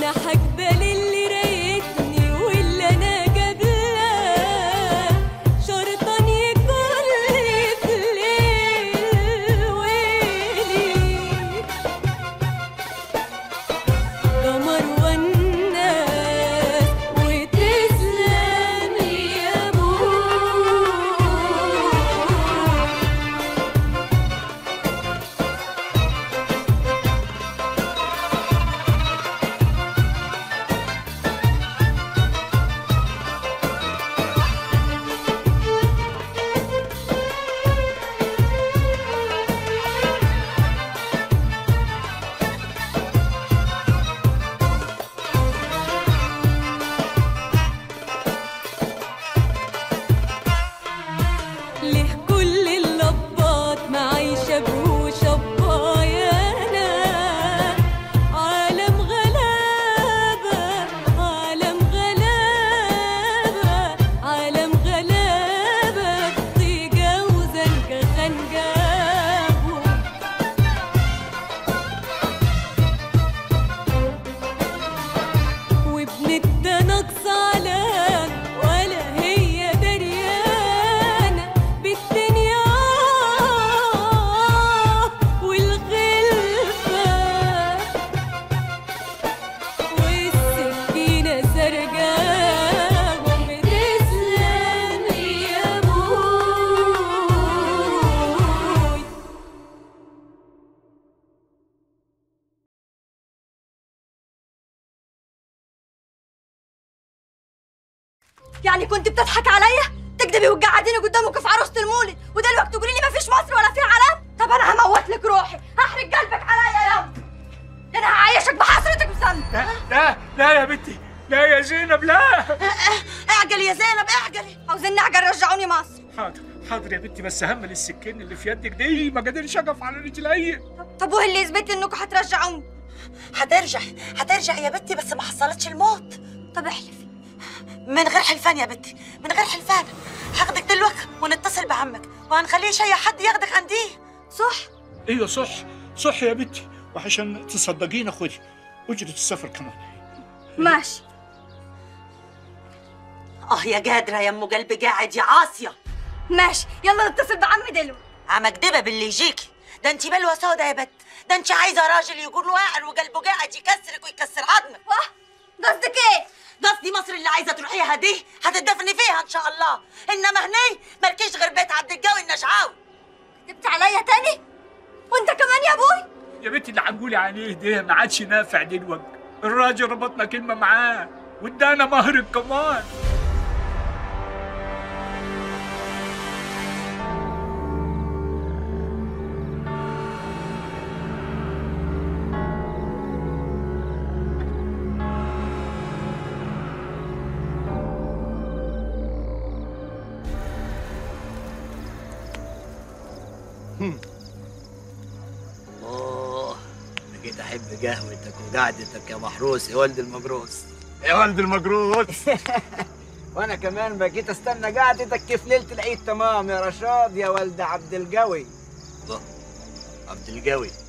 انا هقبل اللي رايتني واللي انا قبلاه شرطان يكون لي في الليل ويلي قمر والناس وتسلم يا ابوي ليه كل اللبات معي شبه شبايانا عالم غلابة عالم غلابة عالم غلابة طيقة وزنقة خنقابو وابنت ده نقص علام ولا هي دريانة بالدنيا والغلفة والسكينة سرقاه وبتسلم يا ابوي يعني كنت بتضحك عليا تكدبي وتقعديني قدامك في عروسه المولد ودلوقتي تقولي لي مفيش مصر ولا في علام طب انا هموت لك روحي هحرق قلبك عليا يا ده انا هعيشك بحسرتك بسنة لا لا لا يا بنتي لا يا زينب لا اعجلي يا زينب اعجلي عاوزين نعجل رجعوني مصر حاضر حاضر يا بنتي بس همل السكين اللي في يدك دي ما قدرش اقف على رجلي طب وهي اللي يثبت لي انكم هترجعوني هترجع هترجع يا بنتي بس ما حصلتش الموت طب احلفي من غير حلفان يا بنتي من غير حلفان هاخدك دلوقتي ونتصل بعمك وهنخليه شي حد ياخدك عنديه صح ايوه صح صح يا بنتي وعشان تصدقينا خدي اجرة السفر كمان ماشي اه يا قادره يا ام قلبي قاعد يا عاصيه ماشي يلا نتصل بعمي دلوقتي عمك دبه باللي يجيكي ده انت بلوه سودا يا بت ده انت عايزه راجل يكون واعر وقلبه قاعد يكسرك ويكسر عظمك واه قصدك ايه قصدي مصر اللي عايزه تروحيها دي هتدفني فيها ان شاء الله انما هني مالكيش غير بيت عبد الجوي النشعاوي كدبت عليا تاني وانت كمان يا ابوي يا بنتي اللي هنقولي عليه ده ما عادش نافع دلوقتي الراجل ربطنا كلمة معاه وادانا مهر كمان اوه بقيت احب قهوتك وقعدتك يا محروس يا ولد المجروس يا ولد المجروس وانا كمان بقيت استنى قعدتك كيف ليله العيد تمام يا رشاد يا ولد عبد القوي الله عبد القوي